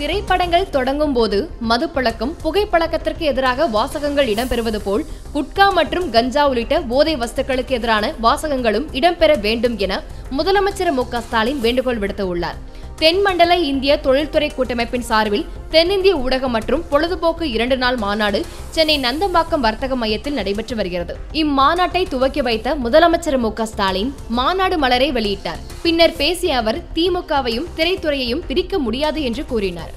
திரைப்படங்கள் தொடங்கும் போது மதுப்பழக்கம் புகைப்பழக்கத்திற்கு எதிராக வாசகங்கள் இடம்பெறுவது போல் குட்கா மற்றும் கஞ்சா உள்ளிட்ட போதை வஸ்துக்களுக்கு எதிரான வாசகங்களும் இடம்பெற வேண்டும் என முதலமைச்சர் மு க ஸ்டாலின் வேண்டுகோள் விடுத்துள்ளார் தென்மண்டல இந்திய தொழில்துறை கூட்டமைப்பின் சார்பில் தென்னிந்திய ஊடகம் மற்றும் பொழுதுபோக்கு இரண்டு நாள் மாநாடு சென்னை நந்தம்பாக்கம் வர்த்தக மையத்தில் நடைபெற்று வருகிறது இம்மாநாட்டை துவக்கி வைத்த முதலமைச்சர் மு க ஸ்டாலின் மாநாடு மலரை வெளியிட்டார் பின்னர் பேசிய அவர் திமுகவையும் திரைத்துறையையும் பிரிக்க முடியாது என்று கூறினார்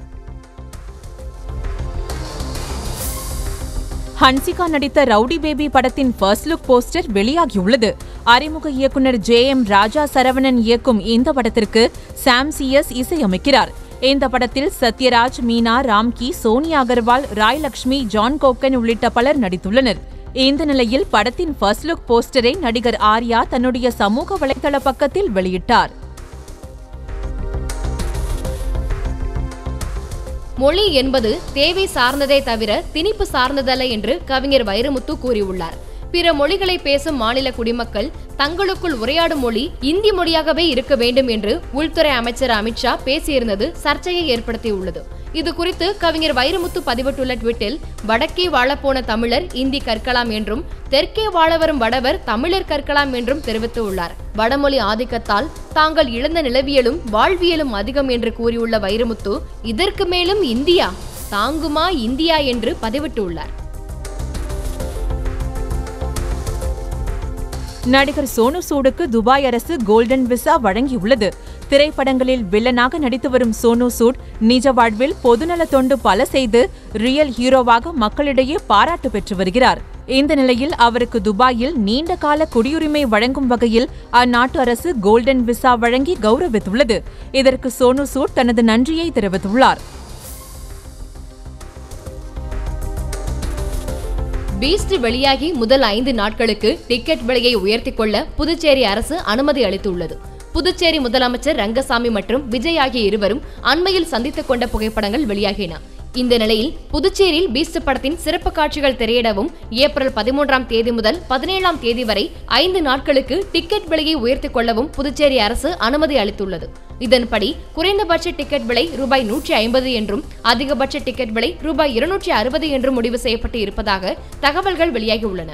ஹன்சிகா நடித்த ரவுடி பேபி படத்தின் ஃபர்ஸ்ட் லுக் போஸ்டர் வெளியாகியுள்ளது அறிமுக இயக்குனர் ஜே எம் ராஜா சரவணன் இயக்கும் இந்த படத்திற்கு சாம் சிஎஸ் இசையமைக்கிறார் இந்த படத்தில் சத்யராஜ் மீனா ராம்கி சோனியா அகர்வால் ராய் லக்ஷ்மி ஜான் கோக்கன் உள்ளிட்ட பலர் நடித்துள்ளனர் இந்த நிலையில் படத்தின் ஃபர்ஸ்ட் லுக் போஸ்டரை நடிகர் ஆர்யா தன்னுடைய சமூக வலைதள பக்கத்தில் வெளியிட்டார் மொழி என்பது தேவை சார்ந்ததே தவிர திணிப்பு சார்ந்ததல்ல என்று கவிஞர் வைரமுத்து கூறியுள்ளார் பிற மொழிகளை பேசும் மாநில குடிமக்கள் தங்களுக்குள் உரையாடும் மொழி இந்தி மொழியாகவே இருக்க வேண்டும் என்று உள்துறை அமைச்சர் அமித்ஷா பேசியிருந்தது சர்ச்சையை ஏற்படுத்தியுள்ளது இது குறித்து கவிஞர் வைரமுத்து பதிவிட்டுள்ள ட்விட்டில் வடக்கே வாழப்போன தமிழர் இந்தி கற்கலாம் என்றும் தெற்கே வாழ வரும் வடவர் தமிழர் கற்கலாம் என்றும் தெரிவித்துள்ளார் வடமொழி ஆதிக்கத்தால் தாங்கள் இழந்த நிலவியலும் வாழ்வியலும் அதிகம் என்று கூறியுள்ள வைரமுத்து இதற்கு மேலும் இந்தியா தாங்குமா இந்தியா என்று பதிவிட்டுள்ளார் நடிகர் சோனு சூடுக்கு துபாய் அரசு கோல்டன் விசா வழங்கியுள்ளது திரைப்படங்களில் வில்லனாக நடித்து வரும் சோனு சூட் நிஜ வாழ்வில் பொதுநல தொண்டு பல செய்து ரியல் ஹீரோவாக மக்களிடையே பாராட்டு பெற்று வருகிறார் இந்த நிலையில் அவருக்கு துபாயில் நீண்ட கால குடியுரிமை வழங்கும் வகையில் அந்நாட்டு அரசு கோல்டன் விசா வழங்கி கௌரவித்துள்ளது இதற்கு சோனு சூட் தனது நன்றியை தெரிவித்துள்ளார் பீஸ்ட் வெளியாகி முதல் ஐந்து நாட்களுக்கு டிக்கெட் விலையை உயர்த்திக் கொள்ள புதுச்சேரி அரசு அனுமதி அளித்துள்ளது புதுச்சேரி முதலமைச்சர் ரங்கசாமி மற்றும் விஜய் ஆகிய இருவரும் அண்மையில் சந்தித்துக் கொண்ட புகைப்படங்கள் வெளியாகின இந்த நிலையில் புதுச்சேரியில் பீஸ்ட் படத்தின் சிறப்பு காட்சிகள் திரையிடவும் ஏப்ரல் பதிமூன்றாம் தேதி முதல் பதினேழாம் தேதி வரை ஐந்து நாட்களுக்கு டிக்கெட் விலையை உயர்த்திக் கொள்ளவும் புதுச்சேரி அரசு அனுமதி அளித்துள்ளது இதன்படி குறைந்தபட்ச டிக்கெட் விலை ரூபாய் நூற்றி ஐம்பது என்றும் அதிகபட்ச டிக்கெட் விலை ரூபாய் இருநூற்றி அறுபது என்றும் முடிவு செய்யப்பட்டு இருப்பதாக தகவல்கள் வெளியாகியுள்ளன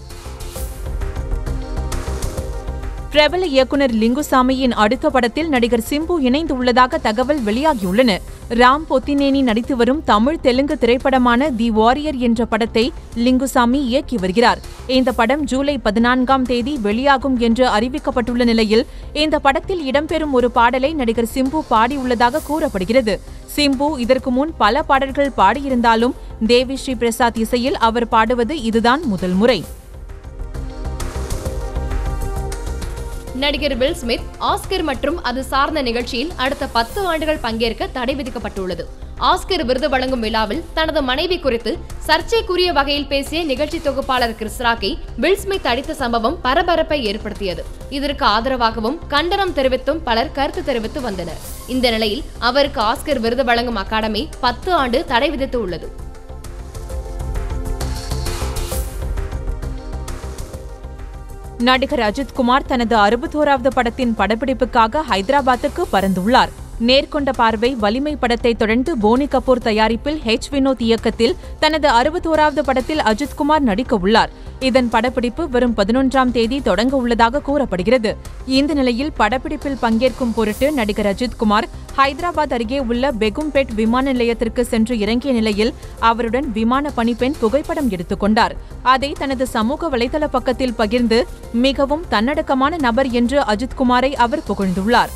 பிரபல இயக்குனர் லிங்குசாமியின் அடுத்த படத்தில் நடிகர் சிம்பு இணைந்துள்ளதாக தகவல் வெளியாகியுள்ளன ராம் பொத்தினேனி நடித்து வரும் தமிழ் தெலுங்கு திரைப்படமான தி வாரியர் என்ற படத்தை லிங்குசாமி இயக்கி வருகிறார் இந்த படம் ஜூலை பதினான்காம் தேதி வெளியாகும் என்று அறிவிக்கப்பட்டுள்ள நிலையில் இந்த படத்தில் இடம்பெறும் ஒரு பாடலை நடிகர் சிம்பு பாடியுள்ளதாக கூறப்படுகிறது சிம்பு இதற்கு முன் பல பாடல்கள் பாடியிருந்தாலும் தேவி ஸ்ரீ பிரசாத் இசையில் அவர் பாடுவது இதுதான் முதல் முறை நடிகர் வில் ஸ்மித் ஆஸ்கர் மற்றும் அது சார்ந்த நிகழ்ச்சியில் அடுத்த பத்து ஆண்டுகள் பங்கேற்க தடை விதிக்கப்பட்டுள்ளது ஆஸ்கர் விருது வழங்கும் விழாவில் தனது மனைவி குறித்து சர்ச்சைக்குரிய வகையில் பேசிய நிகழ்ச்சி தொகுப்பாளர் கிறிஸ் ராக்கை வில் ஸ்மித் அடித்த சம்பவம் பரபரப்பை ஏற்படுத்தியது இதற்கு ஆதரவாகவும் கண்டனம் தெரிவித்தும் பலர் கருத்து தெரிவித்து வந்தனர் இந்த நிலையில் அவருக்கு ஆஸ்கர் விருது வழங்கும் அகாடமி பத்து ஆண்டு தடை விதித்து உள்ளது நடிகர் அஜித் குமார் தனது அறுபத்தோராவது படத்தின் படப்பிடிப்புக்காக ஹைதராபாத்துக்கு பறந்துள்ளார் நேர்கொண்ட பார்வை வலிமை படத்தை தொடர்ந்து போனி கபூர் தயாரிப்பில் ஹெச் வினோத் இயக்கத்தில் தனது அறுபத்தோராவது படத்தில் அஜித் குமார் நடிக்க உள்ளார் இதன் படப்பிடிப்பு வரும் பதினொன்றாம் தேதி தொடங்க உள்ளதாக கூறப்படுகிறது இந்த நிலையில் படப்பிடிப்பில் பங்கேற்கும் பொருட்டு நடிகர் அஜித் குமார் ஹைதராபாத் அருகே உள்ள பெகும்பேட் விமான நிலையத்திற்கு சென்று இறங்கிய நிலையில் அவருடன் விமான பணிப்பெண் புகைப்படம் எடுத்துக்கொண்டார் அதை தனது சமூக வலைதள பக்கத்தில் பகிர்ந்து மிகவும் தன்னடக்கமான நபர் என்று அஜித் குமாரை அவர் புகழ்ந்துள்ளார்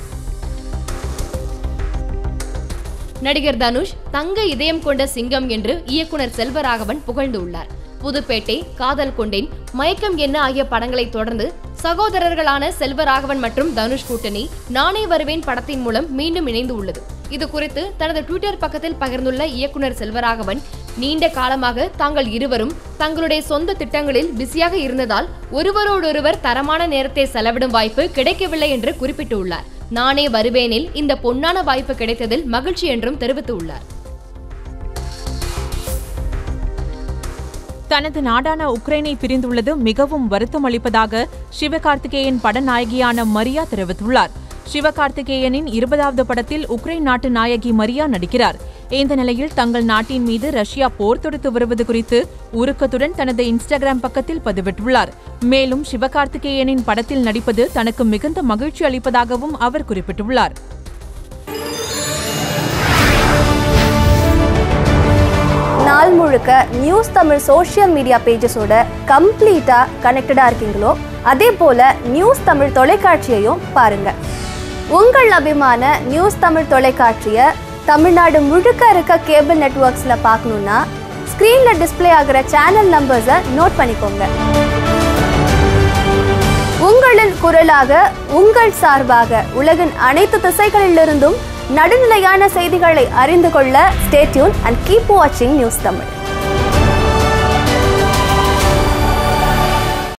நடிகர் தனுஷ் தங்க இதயம் கொண்ட சிங்கம் என்று இயக்குனர் செல்வராகவன் புகழ்ந்துள்ளார் புதுப்பேட்டை காதல் கொண்டேன் மயக்கம் என்ன ஆகிய படங்களை தொடர்ந்து சகோதரர்களான செல்வராகவன் மற்றும் தனுஷ் கூட்டணி நானே வருவேன் படத்தின் மூலம் மீண்டும் இணைந்து உள்ளது இது குறித்து தனது ட்விட்டர் பக்கத்தில் பகிர்ந்துள்ள இயக்குனர் செல்வராகவன் நீண்ட காலமாக தாங்கள் இருவரும் தங்களுடைய சொந்த திட்டங்களில் பிஸியாக இருந்ததால் ஒருவரோடொருவர் தரமான நேரத்தை செலவிடும் வாய்ப்பு கிடைக்கவில்லை என்று குறிப்பிட்டுள்ளார் நானே வருவேனில் இந்த பொன்னான வாய்ப்பு கிடைத்ததில் மகிழ்ச்சி என்றும் தெரிவித்துள்ளார் தனது நாடான உக்ரைனை பிரிந்துள்ளது மிகவும் வருத்தம் அளிப்பதாக சிவகார்த்திகேயன் படநாயகியான மரியா தெரிவித்துள்ளார் சிவகார்த்திகேயனின் இருபதாவது படத்தில் உக்ரைன் நாட்டு நாயகி மரியா நடிக்கிறார் இந்த நிலையில் தங்கள் நாட்டின் மீது ரஷ்யா போர் தொடுத்து வருவது குறித்து உருக்கத்துடன் தனது இன்ஸ்டாகிராம் பக்கத்தில் பதிவிட்டுள்ளார் மேலும் சிவகார்த்திகேயனின் படத்தில் நடிப்பது தனக்கு மிகுந்த மகிழ்ச்சி அளிப்பதாகவும் அவர் குறிப்பிட்டுள்ளார் நாள் முழுக்க நியூஸ் தமிழ் சோஷியல் மீடியா பேஜஸோட கம்ப்ளீட்டாக கனெக்டடாக இருக்கீங்களோ அதே போல் நியூஸ் தமிழ் தொலைக்காட்சியையும் பாருங்க உங்கள் அபிமான நியூஸ் தமிழ் தொலைக்காட்சியை தமிழ்நாடு முழுக்க இருக்க கேபிள் நெட்வொர்க்ஸில் பார்க்கணுன்னா ஸ்க்ரீனில் டிஸ்ப்ளே ஆகிற சேனல் நம்பர்ஸை நோட் பண்ணிக்கோங்க உங்களின் குரலாக உங்கள் சார்பாக உலகின் அனைத்து திசைகளிலிருந்தும் நடுநிலையான செய்திகளை அறிந்து கொள்ள ஸ்டேட்யூன் அண்ட் கீப் வாட்சிங் நியூஸ் தமிழ்